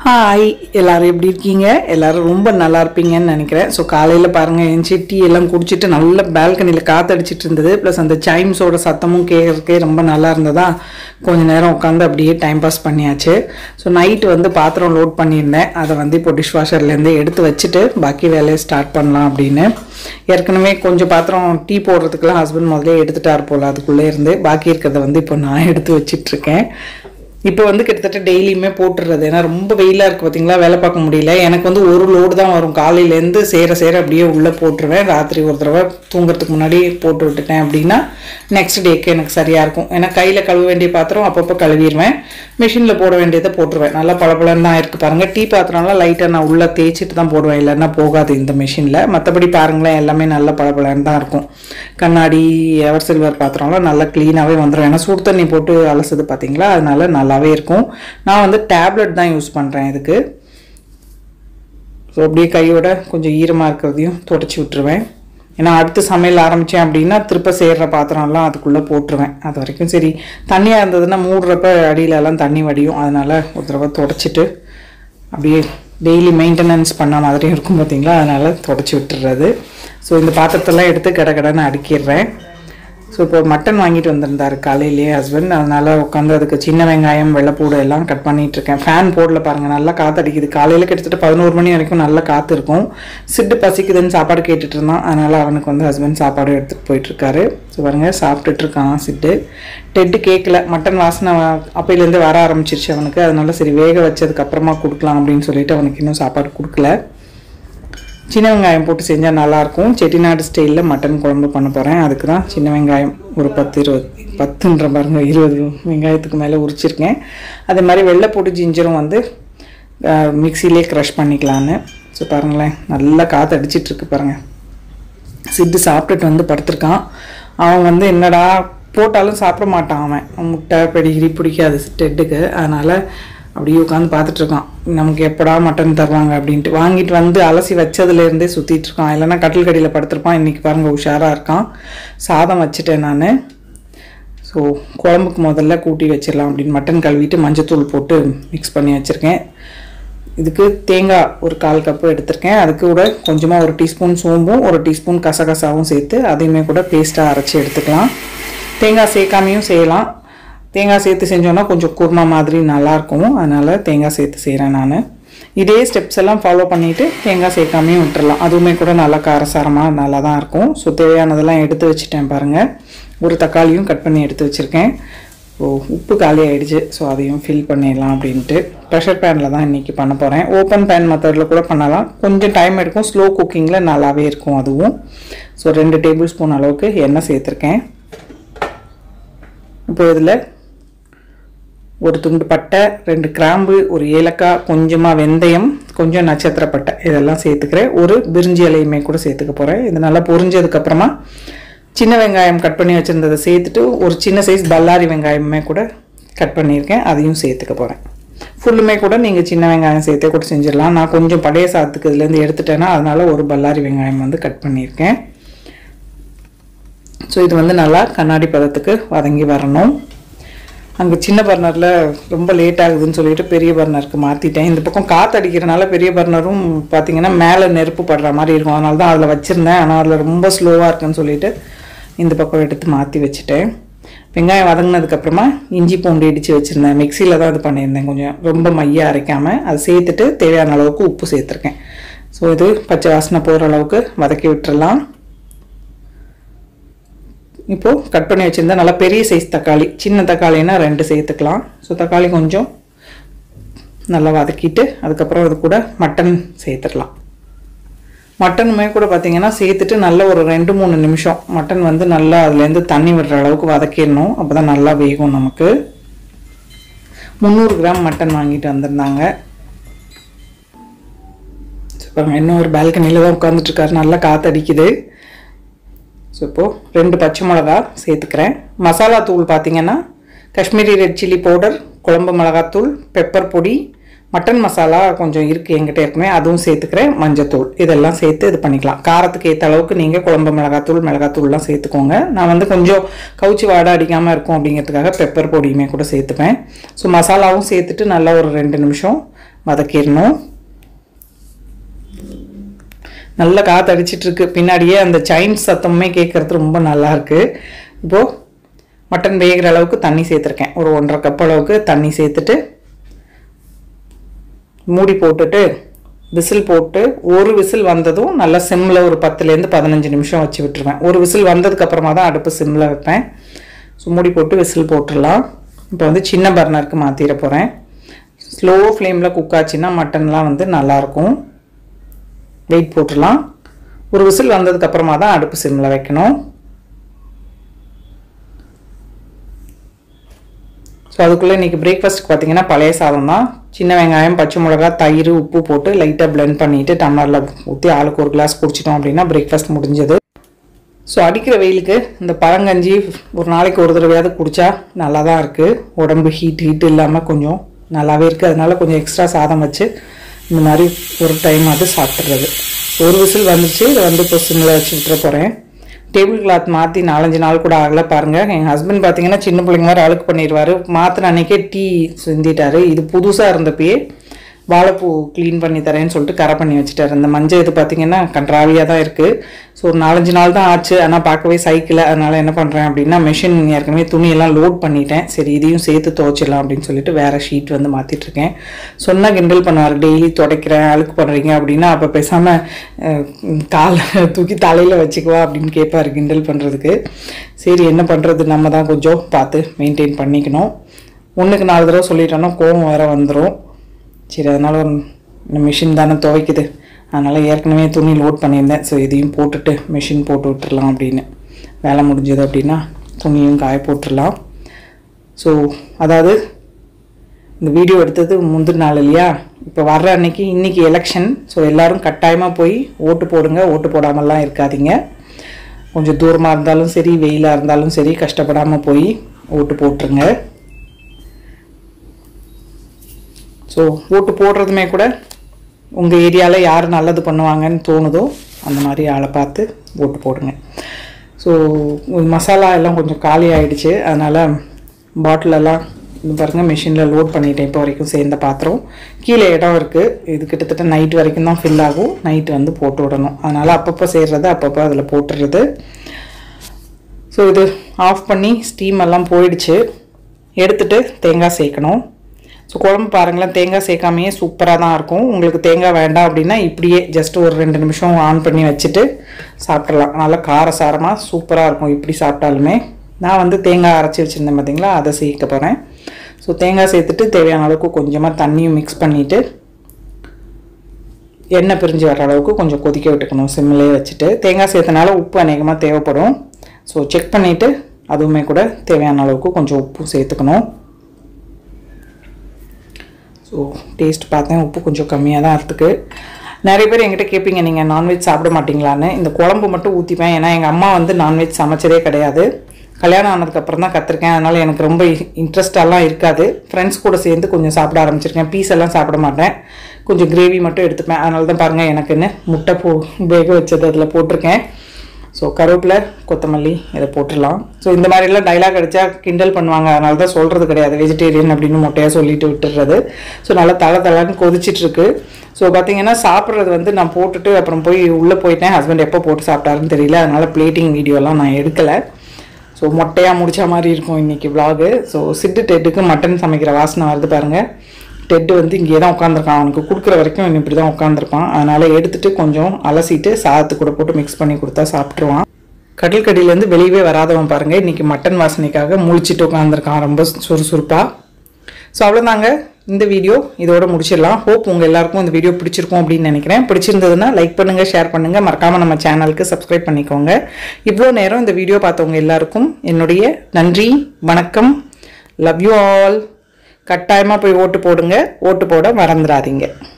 hi எல்லாரும் எப்படி இருக்கீங்க எல்லாரும் ரொம்ப நல்லா இருப்பீங்கன்னு நினைக்கிறேன் ஸோ காலையில் பாருங்கள் என் டீ எல்லாம் குடிச்சிட்டு நல்ல பால்கனியில் காத்தடிச்சிட்டு இருந்தது ப்ளஸ் அந்த சைம்ஸோட சத்தமும் கேட்கறதுக்கே ரொம்ப நல்லா இருந்ததா கொஞ்ச நேரம் உட்காந்து அப்படியே டைம் பாஸ் பண்ணியாச்சு ஸோ நைட்டு வந்து பாத்திரம் லோட் பண்ணியிருந்தேன் அதை வந்து இப்போ டிஷ் வாஷர்லேருந்து எடுத்து வச்சுட்டு பாக்கி வேலையை ஸ்டார்ட் பண்ணலாம் அப்படின்னு ஏற்கனவே கொஞ்சம் பாத்திரம் டீ போடுறதுக்கெல்லாம் ஹஸ்பண்ட் முதல்ல எடுத்துட்டார் போல் அதுக்குள்ளே இருந்து பாக்கி இருக்கிறத வந்து இப்போ நான் எடுத்து வச்சிட்டு இருக்கேன் இப்போ வந்து கிட்டத்தட்ட டெய்லியுமே போட்டுடுறது ஏன்னா ரொம்ப வெயிலாக இருக்குது பார்த்தீங்களா வேலை பார்க்க முடியல எனக்கு வந்து ஒரு லோடு தான் வரும் காலையிலேருந்து சேர சேர அப்படியே உள்ளே போட்டுருவேன் ராத்திரி ஒரு தடவை தூங்குறதுக்கு முன்னாடி போட்டு விட்டுட்டேன் அப்படின்னா நெக்ஸ்ட் டேக்கு எனக்கு சரியாக இருக்கும் ஏன்னா கையில் கழுவ வேண்டிய பாத்திரம் அப்பப்போ கழுவிடுவேன் மிஷினில் போட வேண்டியதை போட்டுருவேன் நல்லா பளபளன்னு தான் இருக்குது பாருங்கள் டீ பாத்திரம்லாம் லைட்டாக நான் உள்ளே தேய்ச்சிட்டு தான் போடுவேன் இல்லைன்னா போகாது இந்த மிஷினில் மற்றபடி பாருங்களேன் எல்லாமே நல்ல பளபளன்னு தான் இருக்கும் கண்ணாடி எவர் சில்வர் பாத்திரம்லாம் நல்லா க்ளீனாகவே வந்துடும் ஏன்னா சுடு தண்ணி போட்டு அலசுது பார்த்தீங்களா அதனால நல்லாவே இருக்கும் நான் வந்து டேப்லெட் தான் யூஸ் பண்ணுறேன் இதுக்கு ஸோ அப்படியே கையோட கொஞ்சம் ஈரமாக இருக்கிறதையும் தொடச்சி விட்டுருவேன் ஏன்னா அடுத்து சமையல் ஆரம்பித்தேன் அப்படின்னா திருப்ப சேர்ற பாத்திரம்லாம் அதுக்குள்ளே போட்டுருவேன் அது வரைக்கும் சரி தண்ணியாக இருந்ததுன்னா மூடுறப்ப அடியிலலாம் தண்ணி வடியும் அதனால் ஒரு தடவை தொடச்சிட்டு அப்படியே டெய்லி மெயின்டெனன்ஸ் பண்ண மாதிரியும் இருக்கும் பார்த்தீங்களா அதனால் தொடச்சி விட்டுறது ஸோ இந்த பாத்திரத்தெல்லாம் எடுத்து கடை கடைன்னு அடுக்கிடுறேன் ஸோ இப்போ மட்டன் வாங்கிட்டு வந்திருந்தாரு காலையிலேயே ஹஸ்பண்ட் அதனால உட்காந்து அதுக்கு சின்ன வெங்காயம் வெள்ளைப்பூடு எல்லாம் கட் பண்ணிட்டு இருக்கேன் ஃபேன் போடல பாருங்க நல்லா காற்று அடிக்குது காலையில் கிட்டத்தட்ட பதினோரு மணி வரைக்கும் நல்லா காற்று இருக்கும் சிட்டு பசிக்குதுன்னு சாப்பாடு கேட்டுட்டு இருந்தான் அதனால அவனுக்கு வந்து ஹஸ்பண்ட் சாப்பாடு எடுத்துகிட்டு போயிட்டு இருக்காரு ஸோ பாருங்க சாப்பிட்டுட்டு இருக்கான் சிட்டு டெட்டு கேட்கல மட்டன் வாசனை அப்பையிலேருந்து வர ஆரம்பிச்சிருச்சு அவனுக்கு அதனால சரி வேக வச்சதுக்கு அப்புறமா கொடுக்கலாம் அப்படின்னு சொல்லிட்டு அவனுக்கு இன்னும் சாப்பாடு கொடுக்கல சின்ன வெங்காயம் போட்டு செஞ்சால் நல்லாயிருக்கும் செட்டிநாடு ஸ்டைலில் மட்டன் குழம்பு பண்ண போகிறேன் அதுக்கு தான் சின்ன வெங்காயம் ஒரு பத்து இருபது பத்துன்ற பாருங்க இருபது வெங்காயத்துக்கு மேலே உரிச்சிருக்கேன் அதே மாதிரி வெள்ளைப்பூடு ஜிஞ்சரும் வந்து மிக்சிலே க்ரஷ் பண்ணிக்கலான்னு ஸோ பாருங்களேன் நல்லா காற்று அடிச்சிட்டு இருக்கு பாருங்கள் சிட்டு சாப்பிட்டுட்டு வந்து படுத்திருக்கான் அவன் வந்து என்னடா போட்டாலும் சாப்பிட மாட்டான் அவன் முட்டை பெடிகிரி பிடிக்காது டெட்டுக்கு அதனால் அப்படியே உட்காந்து பார்த்துட்டு இருக்கான் நமக்கு எப்படா மட்டன் தருவாங்க அப்படின்ட்டு வாங்கிட்டு வந்து அலசி வச்சதுலேருந்தே சுற்றிட்டு இருக்கான் இல்லைன்னா கட்டில் கடியில் படுத்திருப்பான் இன்றைக்கி பாருங்கள் உஷாராக இருக்கான் சாதம் வச்சுட்டேன் நான் ஸோ குழம்புக்கு முதல்ல கூட்டி வச்சிடலாம் அப்படின்னு மட்டன் கழுவிட்டு மஞ்சத்தூள் போட்டு மிக்ஸ் பண்ணி வச்சுருக்கேன் இதுக்கு தேங்காய் ஒரு கால் கப்பு எடுத்திருக்கேன் அதுக்கு கூட கொஞ்சமாக ஒரு டீஸ்பூன் சோம்பும் ஒரு டீஸ்பூன் கசகசாவும் சேர்த்து அதையுமே கூட பேஸ்ட்டாக அரைச்சி எடுத்துக்கலாம் தேங்காய் சேர்க்காமையும் செய்யலாம் தேங்காய் சேர்த்து செஞ்சோன்னா கொஞ்சம் குருமா மாதிரி நல்லாயிருக்கும் அதனால் தேங்காய் சேர்த்து செய்கிறேன் நான் இதே ஸ்டெப்ஸ் எல்லாம் ஃபாலோ பண்ணிவிட்டு தேங்காய் சேர்க்காமையும் விட்டுறலாம் அதுவுமே கூட நல்லா காரசாரமாக நல்லா தான் இருக்கும் ஸோ தேவையானதெல்லாம் எடுத்து வச்சுட்டேன் பாருங்கள் ஒரு தக்காளியும் கட் பண்ணி எடுத்து வச்சுருக்கேன் ஓ உப்பு காலி ஆகிடுச்சு ஸோ அதையும் ஃபில் பண்ணிடலாம் அப்படின்ட்டு ப்ரெஷர் பேனில் தான் இன்றைக்கி பண்ண போகிறேன் ஓப்பன் பேன் மெத்தடில் கூட பண்ணலாம் கொஞ்சம் டைம் எடுக்கும் ஸ்லோ குக்கிங்கில் நல்லாவே இருக்கும் அதுவும் ஸோ ரெண்டு டேபிள் ஸ்பூன் அளவுக்கு எண்ணெய் சேர்த்துருக்கேன் இப்போ இதில் ஒரு துண்டு பட்டை ரெண்டு கிராம்பு ஒரு ஏலக்காய் கொஞ்சமாக வெந்தயம் கொஞ்சம் நட்சத்திர பட்டை இதெல்லாம் சேர்த்துக்கிறேன் ஒரு பிரிஞ்சி இலையுமே கூட சேர்த்துக்க போகிறேன் இது நல்லா பொரிஞ்சதுக்கப்புறமா சின்ன வெங்காயம் கட் பண்ணி வச்சுருந்ததை சேர்த்துட்டு ஒரு சின்ன சைஸ் பல்லாரி வெங்காயமே கூட கட் பண்ணியிருக்கேன் அதையும் சேர்த்துக்க போகிறேன் ஃபுல்லுமே கூட நீங்கள் சின்ன வெங்காயம் சேர்த்தே கூட செஞ்சிடலாம் நான் கொஞ்சம் பழைய சாதத்துக்கு இதுலேருந்து எடுத்துட்டேன்னா அதனால் ஒரு பல்லாரி வெங்காயம் வந்து கட் பண்ணியிருக்கேன் ஸோ இது வந்து நல்லா கண்ணாடி பதத்துக்கு வதங்கி வரணும் அங்கே சின்ன பர்னரில் ரொம்ப லேட் ஆகுதுன்னு சொல்லிட்டு பெரிய பர்னருக்கு மாற்றிட்டேன் இந்த பக்கம் காற்று அடிக்கிறனால பெரிய பர்னரும் பார்த்தீங்கன்னா மேலே நெருப்பு படுற மாதிரி இருக்கும் அதனால தான் அதில் வச்சுருந்தேன் ஆனால் அதில் ரொம்ப ஸ்லோவாக இருக்குன்னு சொல்லிட்டு இந்த பக்கம் எடுத்து மாற்றி வச்சுட்டேன் வெங்காயம் வதங்கினதுக்கப்புறமா இஞ்சி பூண்டு இடித்து வச்சுருந்தேன் மிக்சியில் தான் இது பண்ணியிருந்தேன் கொஞ்சம் ரொம்ப மையாக அரைக்காமல் அதை சேர்த்துட்டு தேவையான அளவுக்கு உப்பு சேர்த்துருக்கேன் ஸோ இது பச்சை வாசனை போகிற அளவுக்கு வதக்கி விட்டுறலாம் இப்போது கட் பண்ணி வச்சுருந்தா நல்லா பெரிய சைஸ் தக்காளி சின்ன தக்காளினா ரெண்டு சேர்த்துக்கலாம் ஸோ தக்காளி கொஞ்சம் நல்லா வதக்கிட்டு அதுக்கப்புறம் அது கூட மட்டன் சேர்த்துடலாம் மட்டனுமே கூட பார்த்தீங்கன்னா சேர்த்துட்டு நல்ல ஒரு ரெண்டு மூணு நிமிஷம் மட்டன் வந்து நல்லா அதுலேருந்து தண்ணி விடுற அளவுக்கு வதக்கிடணும் அப்போ தான் நல்லா வேகும் நமக்கு முந்நூறு கிராம் மட்டன் வாங்கிட்டு வந்திருந்தாங்க பாருங்க இன்னும் ஒரு பால்கனியில் தான் உட்காந்துட்ருக்காரு நல்லா காற்றடிக்குது ஸோ இப்போது ரெண்டு பச்சை மிளகா சேர்த்துக்கிறேன் மசாலா தூள் பார்த்தீங்கன்னா காஷ்மீரி ரெட் சில்லி பவுடர் குழம்பு மிளகாத்தூள் பெப்பர் பொடி மட்டன் மசாலா கொஞ்சம் இருக்குது எங்கிட்ட இருக்குமே அதுவும் சேர்த்துக்கிறேன் மஞ்சத்தூள் இதெல்லாம் சேர்த்து இது பண்ணிக்கலாம் காரத்துக்கு ஏற்ற அளவுக்கு நீங்கள் குழம்பு மிளகாத்தூள் மிளகாத்தூள்லாம் சேர்த்துக்கோங்க நான் வந்து கொஞ்சம் கவுச்சி வாடை அடிக்காமல் இருக்கும் அப்படிங்கிறதுக்காக பெப்பர் பொடியுமே கூட சேர்த்துப்பேன் ஸோ மசாலாவும் சேர்த்துட்டு நல்லா ஒரு ரெண்டு நிமிஷம் வதக்கிடணும் நல்ல காற்று அடிச்சிட்டு இருக்கு பின்னாடியே அந்த சைன்ஸ் சத்தமுமே கேட்குறது ரொம்ப நல்லா இருக்கு இப்போது மட்டன் வேகிற அளவுக்கு தண்ணி சேர்த்துருக்கேன் ஒரு ஒன்றரை கப் அளவுக்கு தண்ணி சேர்த்துட்டு மூடி போட்டுட்டு விசில் போட்டு ஒரு விசில் வந்ததும் நல்லா சிம்மில் ஒரு பத்துலேருந்து பதினஞ்சு நிமிஷம் வச்சு விட்டுருவேன் ஒரு விசில் வந்ததுக்கு அப்புறமா தான் அடுப்பு சிம்மில் வைப்பேன் ஸோ மூடி போட்டு விசில் போட்டுடலாம் இப்போ வந்து சின்ன பர்னருக்கு மாற்றிட போகிறேன் ஸ்லோ ஃப்ளேமில் குக் ஆச்சுன்னா மட்டன்லாம் வந்து நல்லாயிருக்கும் வெயிட் போட்டுடலாம் ஒரு விசில் வந்ததுக்கு அப்புறமா தான் அடுப்பு சிம்மில் வைக்கணும் ஸோ அதுக்குள்ளே இன்றைக்கி பிரேக்ஃபாஸ்ட்டுக்கு பார்த்தீங்கன்னா பழைய சாதம் தான் சின்ன வெங்காயம் பச்சை மிளகா தயிர் உப்பு போட்டு லைட்டாக பிளெண்ட் பண்ணிவிட்டு டம்ளரில் ஊற்றி ஆளுக்கு ஒரு கிளாஸ் குடிச்சிட்டோம் அப்படின்னா பிரேக்ஃபாஸ்ட் முடிஞ்சது ஸோ அடிக்கிற வெயிலுக்கு இந்த பழங்கஞ்சி ஒரு நாளைக்கு ஒரு தடவையாவது குடித்தா நல்லா தான் இருக்குது உடம்பு ஹீட் ஹீட் இல்லாமல் கொஞ்சம் நல்லாவே இருக்குது அதனால கொஞ்சம் எக்ஸ்ட்ரா சாதம் வச்சு இந்த மாதிரி ஒரு டைம் அது சாப்பிட்றது ஒரு விசில் வந்துச்சு இதை வந்து இப்போ சிம்மில் வச்சு விட்டுற போகிறேன் டேபிள் கிளாத் மாற்றி நாலஞ்சு நாள் கூட ஆகலை பாருங்கள் எங்கள் ஹஸ்பண்ட் பார்த்தீங்கன்னா சின்ன பிள்ளைங்க மாதிரி அழுக்கு பண்ணிடுவார் மாற்றின அன்றைக்கே டீ சிந்திட்டாரு இது புதுசாக இருந்தப்பயே வாழைப்பூ க்ளீன் பண்ணி தரேன்னு சொல்லிட்டு கரை பண்ணி வச்சுட்டாரு இந்த மஞ்சள் இது பார்த்தீங்கன்னா கன்றாவியாக தான் இருக்குது ஸோ ஒரு நாலஞ்சு நாள் தான் ஆச்சு ஆனால் பார்க்கவே சைக்கிள் அதனால் என்ன பண்ணுறேன் அப்படின்னா மிஷின் ஏற்கனவே துணியெல்லாம் லோட் பண்ணிட்டேன் சரி இதையும் சேர்த்து துவைச்சிடலாம் அப்படின்னு சொல்லிட்டு வேறு ஷீட் வந்து மாற்றிட்டுருக்கேன் சொன்னால் கிண்டல் பண்ணுவார் டெய்லி துடைக்கிறேன் அழுக்கு பண்ணுறீங்க அப்படின்னா அப்போ பேசாமல் காலை தூக்கி தலையில் வச்சுக்குவா அப்படின்னு கேட்பார் கிண்டல் பண்ணுறதுக்கு சரி என்ன பண்ணுறது நம்ம தான் கொஞ்சம் பார்த்து மெயின்டைன் பண்ணிக்கணும் ஒன்றுக்கு நாலு தடவை சொல்லிட்டோன்னா கோவம் வேறு வந்துடும் சரி அதனால் இந்த மிஷின் தானே துவைக்குது அதனால் ஏற்கனவே துணி லோட் பண்ணியிருந்தேன் ஸோ இதையும் போட்டுட்டு மிஷின் போட்டு விட்டுறலாம் அப்படின்னு வேலை முடிஞ்சது அப்படின்னா துணியும் காய போட்டுடலாம் ஸோ அதாவது இந்த வீடியோ எடுத்தது முந்தின நாள் இல்லையா இப்போ வர்ற அன்னைக்கு இன்றைக்கி எலெக்ஷன் ஸோ எல்லோரும் கட்டாயமாக போய் ஓட்டு போடுங்க ஓட்டு போடாமலாம் இருக்காதீங்க கொஞ்சம் தூரமாக இருந்தாலும் சரி வெயிலாக இருந்தாலும் சரி கஷ்டப்படாமல் போய் ஓட்டு போட்டுருங்க ஸோ ஓட்டு போடுறதுமே கூட உங்கள் ஏரியாவில் யார் நல்லது பண்ணுவாங்கன்னு தோணுதோ அந்த மாதிரி ஆளை பார்த்து ஓட்டு போடுங்க ஸோ மசாலா எல்லாம் கொஞ்சம் காலி ஆகிடுச்சு அதனால் பாட்டிலெல்லாம் இது பாருங்கள் மிஷினில் லோட் பண்ணிட்டேன் இப்போ வரைக்கும் சேர்ந்த பாத்திரம் கீழே இடம் இருக்குது இது கிட்டத்தட்ட நைட் வரைக்கும் தான் ஃபில் ஆகும் நைட்டு வந்து போட்டு விடணும் அதனால் அப்பப்போ சேர்றது அப்பப்போ அதில் போட்டுடுறது ஸோ இது ஆஃப் பண்ணி ஸ்டீம் எல்லாம் போயிடுச்சு எடுத்துட்டு தேங்காய் சேர்க்கணும் ஸோ குழம்பு பாருங்களேன் தேங்காய் சேர்க்காமையே சூப்பராக தான் இருக்கும் உங்களுக்கு தேங்காய் வேண்டாம் அப்படின்னா இப்படியே ஜஸ்ட் ஒரு ரெண்டு நிமிஷம் ஆன் பண்ணி வச்சுட்டு சாப்பிட்றலாம் நல்லா காரசாரமாக சூப்பராக இருக்கும் இப்படி சாப்பிட்டாலுமே நான் வந்து தேங்காய் அரைச்சி வச்சுருந்தேன் பார்த்தீங்களா அதை சேர்க்க போகிறேன் ஸோ தேங்காய் சேர்த்துட்டு தேவையான அளவுக்கு கொஞ்சமாக தண்ணியும் மிக்ஸ் பண்ணிவிட்டு எண்ணெய் பிரிஞ்சு வர அளவுக்கு கொஞ்சம் கொதிக்க விட்டுக்கணும் சிம்மிலே வச்சுட்டு தேங்காய் சேர்த்தனால உப்பு அநேகமாக தேவைப்படும் ஸோ செக் பண்ணிவிட்டு அதுவுமே கூட தேவையான அளவுக்கு கொஞ்சம் உப்பும் சேர்த்துக்கணும் ஸோ டேஸ்ட் பார்த்தேன் உப்பு கொஞ்சம் கம்மியாக தான் இருக்குது நிறைய பேர் என்கிட்ட கேட்பீங்க நீங்கள் நான்வெஜ் சாப்பிட மாட்டீங்களான்னு இந்த குழம்பு மட்டும் ஊற்றிப்பேன் ஏன்னா எங்கள் அம்மா வந்து நான்வெஜ் சமைச்சதே கிடையாது கல்யாணம் ஆனதுக்கப்புறம் தான் கற்றுருக்கேன் அதனால் எனக்கு ரொம்ப இன்ட்ரெஸ்டெல்லாம் இருக்காது ஃப்ரெண்ட்ஸ் கூட சேர்ந்து கொஞ்சம் சாப்பிட ஆரம்பிச்சிருக்கேன் பீஸ் எல்லாம் சாப்பிட மாட்டேன் கொஞ்சம் கிரேவி மட்டும் எடுத்துப்பேன் அதனால தான் பாருங்கள் எனக்குன்னு முட்டை போ வேக வச்சது அதில் போட்டிருக்கேன் ஸோ கருவேப்பிலை கொத்தமல்லி இதை போட்டுடலாம் ஸோ இந்த மாதிரிலாம் டைலாக் அடித்தா கிண்டல் பண்ணுவாங்க அதனால தான் சொல்கிறது கிடையாது வெஜிடேரியன் அப்படின்னு மொட்டையாக சொல்லிட்டு விட்டுறது ஸோ நல்லா தலை தலைன்னு கொதிச்சிட்ருக்கு ஸோ பார்த்தீங்கன்னா சாப்பிட்றது வந்து நான் போட்டுட்டு அப்புறம் போய் உள்ளே போயிட்டேன் ஹஸ்பண்ட் எப்போ போட்டு சாப்பிட்டாருன்னு தெரியல அதனால் பிளேட்டிங் வீடியோலாம் நான் எடுக்கலை ஸோ மொட்டையாக முடிச்ச மாதிரி இருக்கும் இன்றைக்கி vlog ஸோ சிட்டு டெட்டுக்கு மட்டன் சமைக்கிற வாசனை வருது பாருங்கள் டெட்டு வந்து இங்கே தான் உட்காந்துருக்கான் அவனுக்கு கொடுக்குற வரைக்கும் இன்னும் இப்படி தான் உட்காந்துருப்பான் அதனால் எடுத்துட்டு கொஞ்சம் அலசிட்டு சாதத்து கூட போட்டு மிக்ஸ் பண்ணி கொடுத்தா சாப்பிட்ருவான் கடல் கடியிலேருந்து வெளியவே வராதவன் பாருங்கள் இன்றைக்கி மட்டன் வாசனைக்காக முழிச்சிட்டு உட்காந்துருக்கான் ரொம்ப சுறுசுறுப்பாக ஸோ அவ்வளோதாங்க இந்த வீடியோ இதோட முடிச்சிடலாம் ஹோப் உங்கள் எல்லாருக்கும் இந்த வீடியோ பிடிச்சிருக்கும் அப்படின்னு நினைக்கிறேன் பிடிச்சிருந்ததுன்னா லைக் பண்ணுங்கள் ஷேர் பண்ணுங்கள் மறக்காமல் நம்ம சேனலுக்கு சப்ஸ்கிரைப் பண்ணிக்கோங்க இவ்வளோ நேரம் இந்த வீடியோ பார்த்தவங்க எல்லாருக்கும் என்னுடைய நன்றி வணக்கம் லவ் யூ ஆல் கட்டாயமாக போய் ஓட்டு போடுங்க ஓட்டு போட மறந்துடாதீங்க